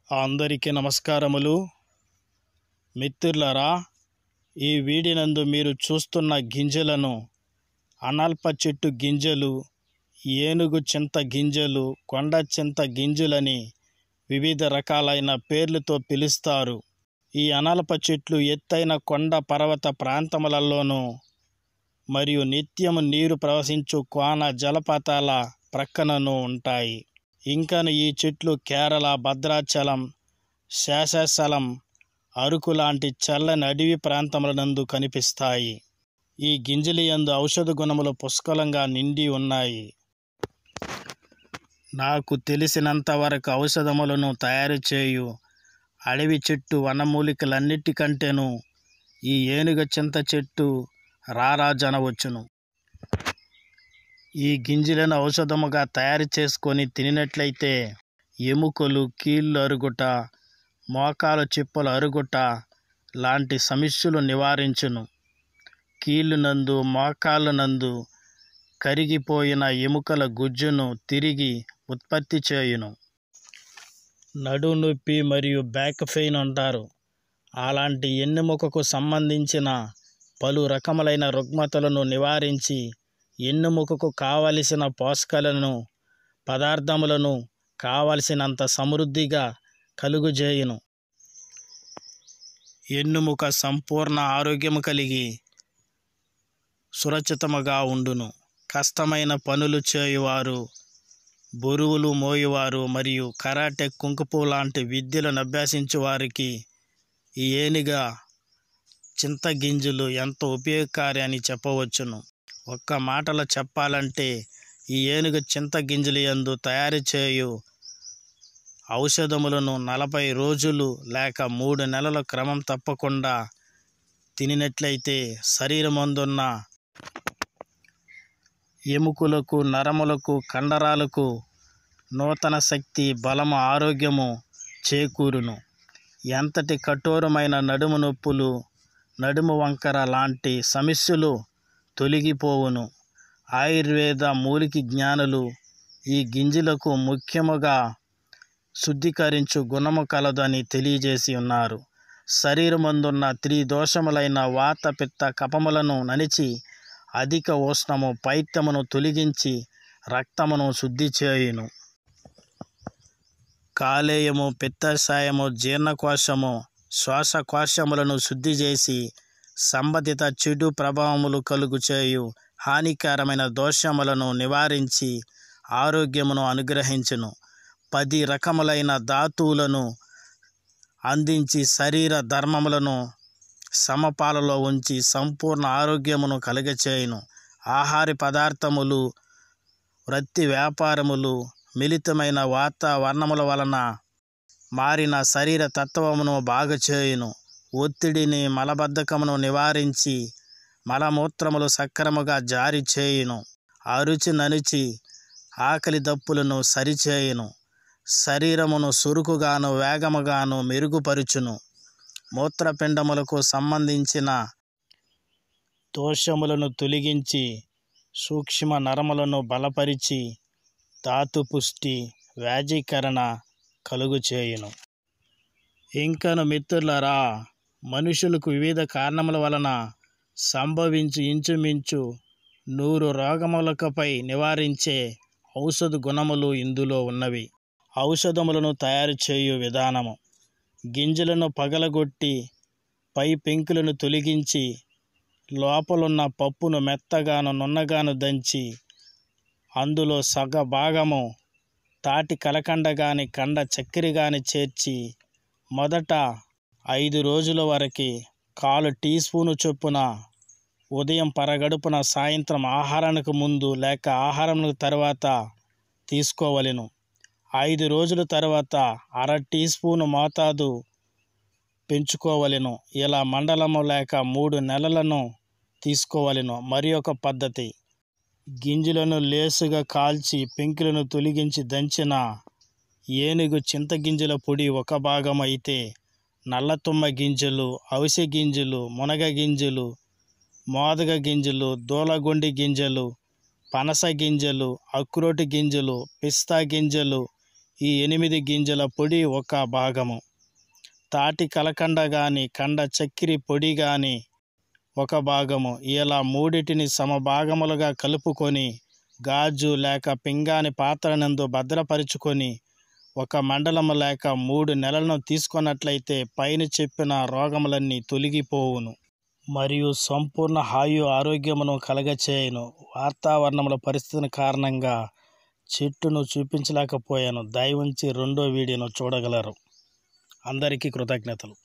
అందరికీ నమస్కారములు మిత్రులారా ఈ వీడినందు మీరు చూస్తున్న గింజలను అనల్ప చెట్టు గింజలు ఏనుగు చింత గింజలు కొండ చింత గింజలని వివిధ రకాలైన పేర్లతో పిలుస్తారు ఈ అనల్ప చెట్లు ఎత్తైన కొండ పర్వత ప్రాంతములలోనూ మరియు నిత్యము నీరు ప్రవహించు కోన జలపాతాల ప్రక్కనను ఉంటాయి ఇంకను ఈ చెట్లు కేరళ భద్రాచలం శేషాచలం అరకు లాంటి చల్లని అడవి ప్రాంతముల నందు కనిపిస్తాయి ఈ గింజల యందు ఔషధ గుణములు పుష్కలంగా నిండి ఉన్నాయి నాకు తెలిసినంత వరకు ఔషధములను తయారు చేయు అడవి చెట్టు వనమూలికలన్నిటికంటేను ఈ ఏనుగ చింత చెట్టు రారాజనవచ్చును ఈ గింజలను ఔషధముగా తయారు చేసుకొని తినినట్లయితే ఎముకలు కీళ్ళు అరుగుట మోకాలు చిప్పలు అరుగుట లాంటి సమస్యలు నివారించును కీళ్ళు నందు మోకాళ్ళ నందు కరిగిపోయిన ఎముకల గుజ్జును తిరిగి ఉత్పత్తి చేయును నడు నొప్పి మరియు బ్యాక్ పెయిన్ అంటారు అలాంటి ఎన్నుముకకు సంబంధించిన పలు రకములైన రుగ్మతలను నివారించి ఎన్నుముకకు కావలసిన పోషకాలను పదార్థములను కావలసినంత సమృద్ధిగా కలుగుజేయును ఎన్నుముక సంపూర్ణ ఆరోగ్యము కలిగి సురక్షితముగా ఉండును కష్టమైన పనులు చేయువారు బరువులు మోయువారు మరియు కరాటే కుంకుపు లాంటి విద్యలను అభ్యసించే వారికి ఈ ఏనుగా చింతగింజలు ఎంతో ఉపయోగకారి అని చెప్పవచ్చును ఒక్క మాటలో చెప్పాలంటే ఈ ఏనుగు చింతగింజలు యందు తయారు చేయు ఔషధములను నలభై రోజులు లేక మూడు నెలల క్రమం తప్పకుండా తినినట్లయితే శరీరమందున్న ఎముకలకు నరములకు కండరాలకు నూతన శక్తి బలము ఆరోగ్యము చేకూరును ఎంతటి కఠోరమైన నడుము నొప్పులు నడుము వంకర లాంటి సమస్యలు తొలగిపోవును ఆయుర్వేద మూలికి జ్ఞానులు ఈ గింజలకు ముఖ్యముగా శుద్ధీకరించు గుణము కలదని తెలియజేసి ఉన్నారు శరీరమందున్న త్రిదోషములైన వాత పిత్త కపములను ననిచి అధిక ఉష్ణము పైత్యమును తొలగించి రక్తమును శుద్ధి చేయును కాలేయము పిత్తశాయము జీర్ణకోశము శ్వాసకోశములను శుద్ధి చేసి సంబంధిత చెడు ప్రభావములు కలుగు చేయు హానికరమైన దోషములను నివారించి ఆరోగ్యమును అనుగ్రహించును పది రకములైన ధాతువులను అందించి శరీర ధర్మములను సమపాలలో ఉంచి సంపూర్ణ ఆరోగ్యమును కలుగచేయును ఆహార పదార్థములు వృత్తి వ్యాపారములు మిళితమైన వాతావరణముల వలన మారిన శరీర తత్వమును బాగుచేయును ఒత్తిడిని మలబద్ధకమును నివారించి మలమూత్రములు సక్రముగా జారి చేయును అరుచి ననిచి ఆకలి దప్పులను సరిచేయును శరీరమును సురుకుగాను వేగముగాను మెరుగుపరుచును మూత్రపిండములకు సంబంధించిన దోషములను తొలగించి సూక్ష్మ నరములను బలపరిచి ధాతు పుష్టి వ్యాజీకరణ కలుగు చేయును ఇంకను మిత్రులరా మనుషులకు వివిధ కారణముల వలన సంభవించు ఇంచుమించు నూరు రోగములకపై నివారించే ఔషధ గుణములు ఇందులో ఉన్నవి ఔషధములను తయారు చేయు విధానము గింజలను పగలగొట్టి పై పెంకులను తొలగించి లోపలున్న పప్పును మెత్తగాను నున్నగాను దంచి అందులో సగ భాగము తాటి కలకండ గాని కండ చక్కెర గాని చేర్చి మొదట ఐదు రోజుల వరకు కాలు టీ స్పూను చొప్పున ఉదయం పరగడుపున సాయంత్రం ఆహారానికి ముందు లేక ఆహారానికి తర్వాత తీసుకోవలెను ఐదు రోజుల తర్వాత అర టీ స్పూను మోతాదు పెంచుకోవలెను ఇలా మండలము లేక మూడు నెలలను తీసుకోవలెను మరి ఒక పద్ధతి గింజలను లేసుగా కాల్చి పెంకులను తొలగించి దంచిన ఏనుగు చింతగింజల పొడి ఒక భాగం అయితే నల్లతుమ్మ గింజలు అవిసె గింజలు మునగ గింజలు మోదగ గింజలు దూలగొండి గింజలు పనస గింజలు అక్రోటి గింజలు పిస్తా గింజలు ఈ ఎనిమిది గింజల పొడి ఒక భాగము తాటి కలకండ గాని కండ చక్కెరి పొడి గాని ఒక భాగము ఇలా మూడిటిని సమభాగములుగా కలుపుకొని గాజు లేక పింగాని పాత్రనందు భద్రపరుచుకొని ఒక మండలము లేక మూడు నెలలను తీసుకున్నట్లయితే పైన చెప్పిన రోగములన్నీ తొలగిపోవును మరియు సంపూర్ణ హాయు ఆరోగ్యమును కలగచేయను వాతావరణముల పరిస్థితిని కారణంగా చెట్టును చూపించలేకపోయాను దయవుంచి రెండో వీడియోను చూడగలరు అందరికీ కృతజ్ఞతలు